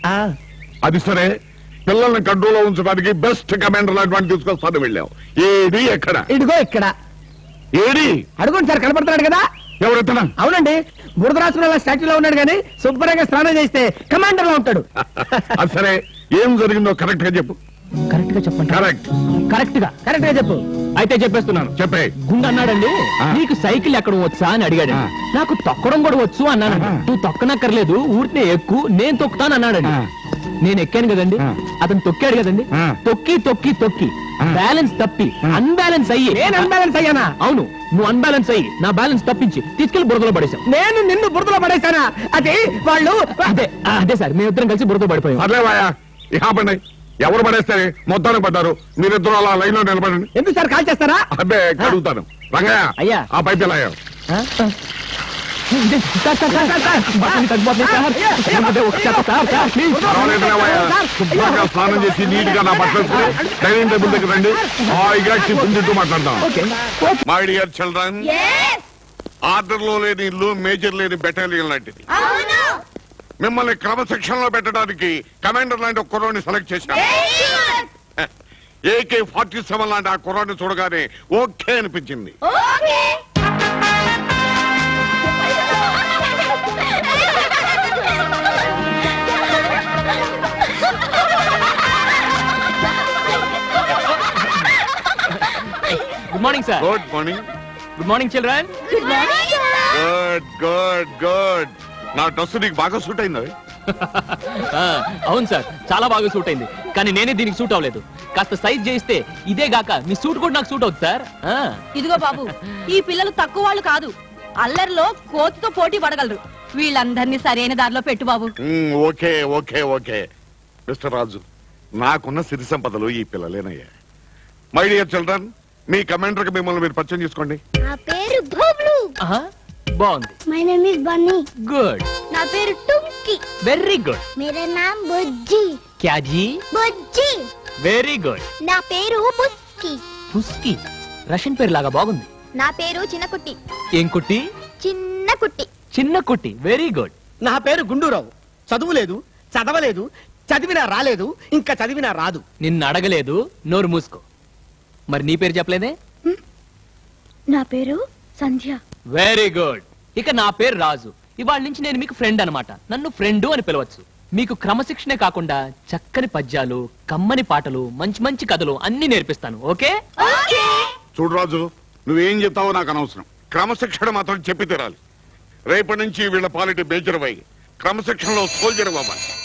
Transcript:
ఆ, అది సరే పిల్లల్ని కంట్రోల్లో ఉంచడానికి బెస్ట్ కమాండర్ అటువంటి తీసుకొస్తాను వెళ్ళాం ఏడి ఎక్కడ ఇదిగో ఇక్కడ ఏడి అడుగుండి సార్ కనపడుతున్నాడు కదా ఎవరెత్తనా అవునండి బురదరాసుల స్టాచ్యూలో ఉన్నాడు కానీ శుభ్రంగా స్నానం చేస్తే కమాండర్ లో ఉంటాడు అది సరే ఏం జరిగిందో కరెక్ట్ గా చెప్పు కరెక్ట్ గా చెప్పండి కరెక్ట్ కరెక్ట్ గా కరెక్ట్ గా చెప్పు అయితే చెప్పేస్తున్నాను చెప్పే గుండు అన్నాడండి ఆ. నీకు సైకిల్ ఎక్కడ వచ్చా అని అడిగాడు ఆ. నాకు తొక్కడం కూడా వచ్చు అన్నాను ఆహా. నువ్వు తొక్కనక్కర్లేదు ఊరినే ఎక్కు నేను తొక్కుతాను అన్నాడండి ఆ. నేను ఎక్కాను కదండి ఆ. అతను తొక్కాడు కదండి ఆ. తొక్కి తొక్కి తొక్కి ఆ. బ్యాలెన్స్ తప్పి ఆ. అన్బ్యాలెన్స్ అయ్యి నేను అన్బ్యాలెన్స్ అయ్యానా అవును నువ్వు అన్బ్యాలెన్స్ అయ్యి నా బ్యాలెన్స్ తప్పించి తీసుకెళ్లి బురదలో పడేశావు నేను నిన్ను బురదలో పడేశానా అది వాళ్ళు అదే ఆ, అదే సార్ మేమిద్దరం కలిసి బురదలో పడిపోయాం పర్లేవాయా ఇక ఆపండి ఎవరు పడేస్తే మొత్తానికి పడ్డారు మీరిద్దరు అలా లైన్ లో నిలబడండి ఎందుకు సార్ కాల్ చేస్తారా అబ్బే కడుగుతాను రంగయ్య అయ్యా. ఆ పైపు ఎలా ఆ? ఇదే, సార్, సార్, సార్, సార్, బట్టలు తగ్గిపోతున్నాయి, సార్. అదే, ఒక చేత, సార్, సార్, ప్లీజ్. శుభ్రంగా స్నానం చేసి నీట్ గా నా బట్టలు వేసుకుని డైనింగ్ టేబుల్ దగ్గర రండి హాయిగా టిఫిన్ తింటూ మాట్లాడదాం okay. My dear children order లో లేని ఇల్లు మేజర్ లేని బెటాలియన్ లాంటిది మిమ్మల్ని క్రమశిక్షణలో పెట్టడానికి కమాండర్ లాంటి ఒక కుర్రాన్ని సెలెక్ట్ చేశాను ఏకే ఫార్టీ సెవెన్ లాంటి ఆ కుర్రాన్ని చూడగానే ఓకే అనిపించింది good morning sir good morning good morning children good good good నా డ్రెస్ నీకు బాగా సూట్ అయింది అవును సార్ చాలా బాగా సూట్ అయింది కానీ నేనే దీనికి సూట్ అవ్వలేదు కాస్త సైజ్ చేయిస్తే ఇదే గాక మీ సూట్ కూడా నాకు సూట్ అవుతుంది సార్ ఆ. ఇదిగో బాబు ఈ పిల్లలు తక్కువ వాళ్ళు కాదు అల్లరిలో కోతితో పోటీ పడగలరు వీళ్ళందరినీ సరైన దారిలో పెట్టు బాబు okay okay okay mister Raju నాకున్న సిరి సంపదలు ఈ పిల్లలేనయ్యా మై డియర్ చిల్డ్రన్ మీ కమాండర్ కి మిమ్మల్ని మీరు పరిచయం చేసుకోండి నా పేరు భోబ్లు ఆహా, బాగుంది my name is Bunny good నా పేరు టుంకి వెరీ గుడ్ మేరా నామ్ బుజ్జి క్యాజీ బుజ్జి వెరీ గుడ్ నా పేరు బుస్కి పుస్కి రష్యన్ పేరు లాగా బాగుంది నా పేరు చిన్నకుట్టి ఏం కుట్టి చిన్న కుట్టి చిన్న కుట్టి వెరీ గుడ్ నా పేరు గుండూరావు చదువు లేదు చదవలేదు చదివినా రాలేదు ఇంకా చదివినా రాదు నిన్ను అడగలేదు నోరు మూసుకో మరి నీ పేరు చెప్పలేదే నా పేరు సంధ్య వెరీ గుడ్ ఇక నా పేరు రాజు ఇవాళ నుంచి నేను మీకు ఫ్రెండ్ అన్నమాట నన్ను ఫ్రెండు అని పిలవచ్చు మీకు క్రమశిక్షణే కాకుండా చక్కని పద్యాలు కమ్మని పాటలు మంచి మంచి కథలు అన్ని నేర్పిస్తాను ఓకే చూడు రాజు నువ్వేం చెప్తావో నాకు అనవసరం క్రమశిక్షణ మాత్రం చెప్పి తీరాలి రేపటి నుంచి వీళ్ళ పాలిటీ మేజర్ వై క్రమశిక్షణలో సోల్జర్ అవ్వాలి